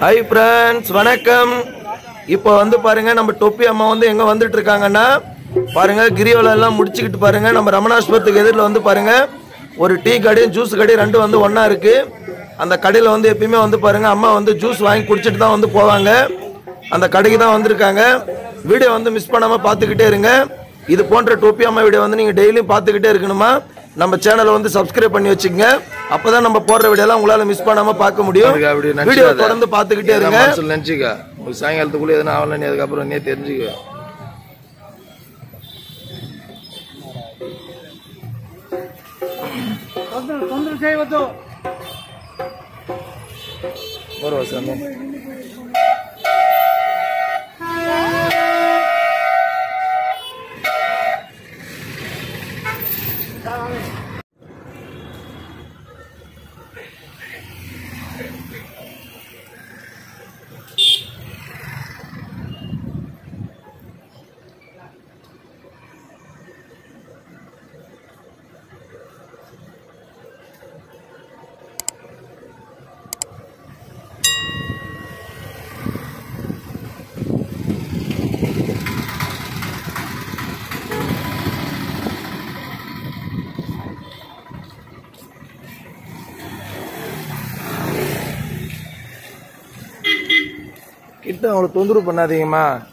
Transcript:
Hi friends வணக்கம் இப்போ வந்து பாருங்க நம்ம டொப்பி அம்மா வந்து எங்க வந்துட்டு இருக்காங்கன்னா பாருங்க கிரிவலம் எல்லாம் முடிச்சுக்கிட்டு பாருங்க நம்ம ரமணாஸ்புரத்துக்கு எதிரில் வந்து பாருங்க ஒரு டீ கடையும் ஜூஸ் கடையும் ரெண்டும் வந்து ஒண்ணா இருக்கு அந்த கடையில் வந்து எப்பயுமே வந்து பாருங்க அம்மா வந்து ஜூஸ் வாங்கி குடிச்சிட்டு தான் வந்து போவாங்க அந்த கடைக்கு தான் வந்திருக்காங்க வீடியோ வந்து மிஸ் பண்ணாம பார்த்துக்கிட்டே இருங்க இது போன்ற டோப்பி அம்மா வீடியோ வந்து நீங்க டெய்லியும் பார்த்துக்கிட்டே இருக்கணுமா நம்ம சேனலை வந்து சப்ஸ்கிரைப் பண்ணி வச்சுக்கங்க அப்பதான் நம்ம போடுற வீடியோ எல்லாம் உங்களால மிஸ் பண்ணாம பார்க்க முடியும் அதுக்கு அப்படி நினைச்சுக்காத. வீடியோ தொடர்ந்து பார்த்துக்கிட்டே இருங்க எதனா மனசுல நினைச்சுக்க ஒரு சாயங்காலத்துக்குள்ள எதனா ஆகல நீ அதுக்கப்புறம் நீ தெரிஞ்சுக்க ಬರುವ ಸ್ವಾಮಿ கிட்ட அவங்களை தொந்தரவு பண்ணாதீங்கம்மா